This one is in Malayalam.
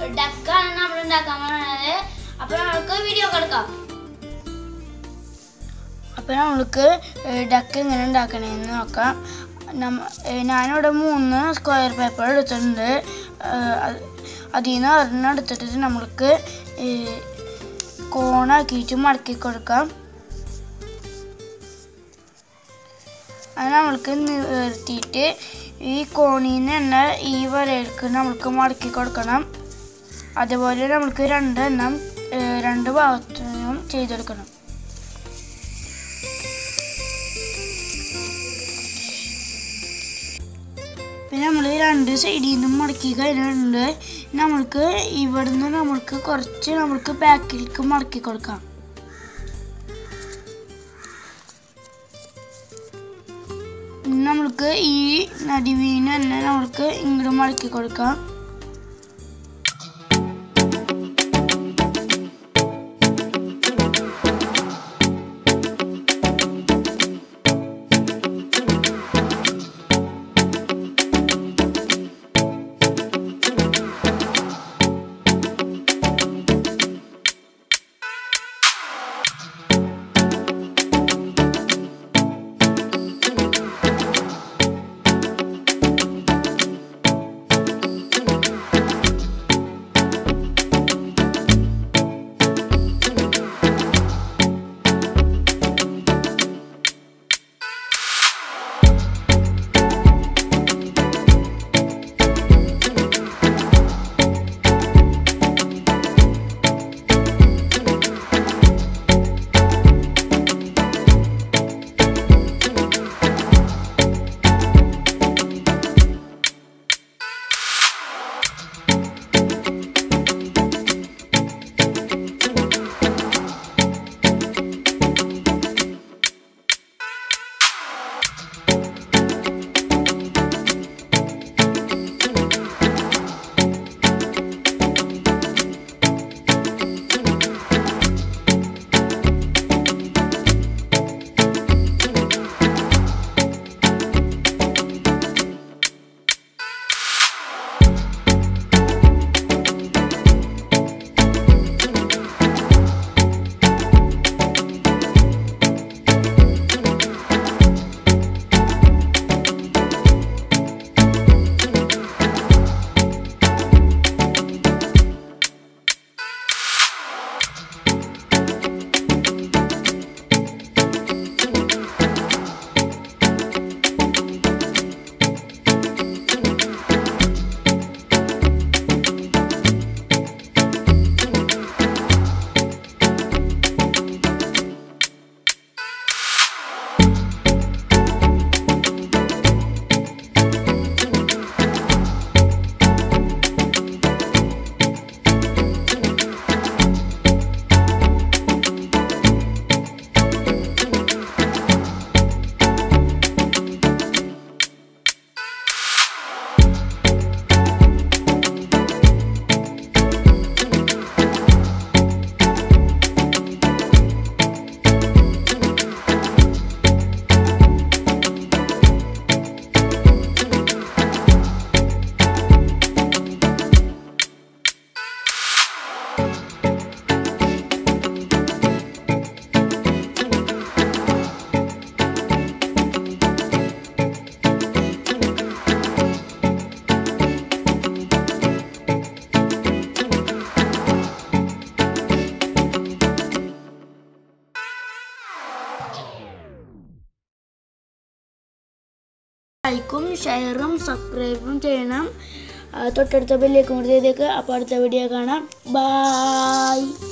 ഡക്കാണ് നമ്മൾ ഉണ്ടാക്കാൻ പോകുന്നത് അപ്പൊ നമുക്ക് വീഡിയോ എടുക്കാം അപ്പോൾ നമ്മൾക്ക് ഡക്ക് എങ്ങനെ ഉണ്ടാക്കണമെന്ന് നോക്കാം നമ്മ ഏഹ് ഞാനിവിടെ മൂന്ന് സ്ക്വയർ പേപ്പർ എടുത്തിട്ടുണ്ട് ഏഹ് അത് അതിൽ നിന്ന് ഒരെണ്ണം എടുത്തിട്ട് നമ്മൾക്ക് ഏഹ് കോണാക്കിയിട്ട് മടക്കി കൊടുക്കാം അത് നമ്മൾക്ക് നിർത്തിയിട്ട് ഈ കോണിൽ നിന്ന് തന്നെ ഈ വരയിലേക്ക് നമ്മൾക്ക് മടക്കി കൊടുക്കണം അതുപോലെ നമ്മൾക്ക് രണ്ടെണ്ണം ഏഹ് രണ്ട് ഭാഗത്തുനിന്നും ചെയ്തെടുക്കണം പിന്നെ നമ്മൾ രണ്ട് സൈഡിൽ നിന്നും മടക്കി കഴിഞ്ഞിട്ടുണ്ട് നമ്മൾക്ക് ഇവിടുന്ന് നമ്മൾക്ക് കുറച്ച് നമ്മൾക്ക് ബാക്കിലേക്ക് മടക്കി കൊടുക്കാം ഇനി നമ്മൾക്ക് ഈ നടുവീന് തന്നെ നമ്മൾക്ക് ഇങ്ങോട്ട് മടക്കി കൊടുക്കാം ലൈക്കും ഷെയറും സബ്സ്ക്രൈബും ചെയ്യണം ആ, തൊട്ടടുത്ത ബെല്ലേക്കും കൂടി ചെയ്തേക്ക് അപ്പോൾ അടുത്ത വീഡിയോ കാണാം ബായ്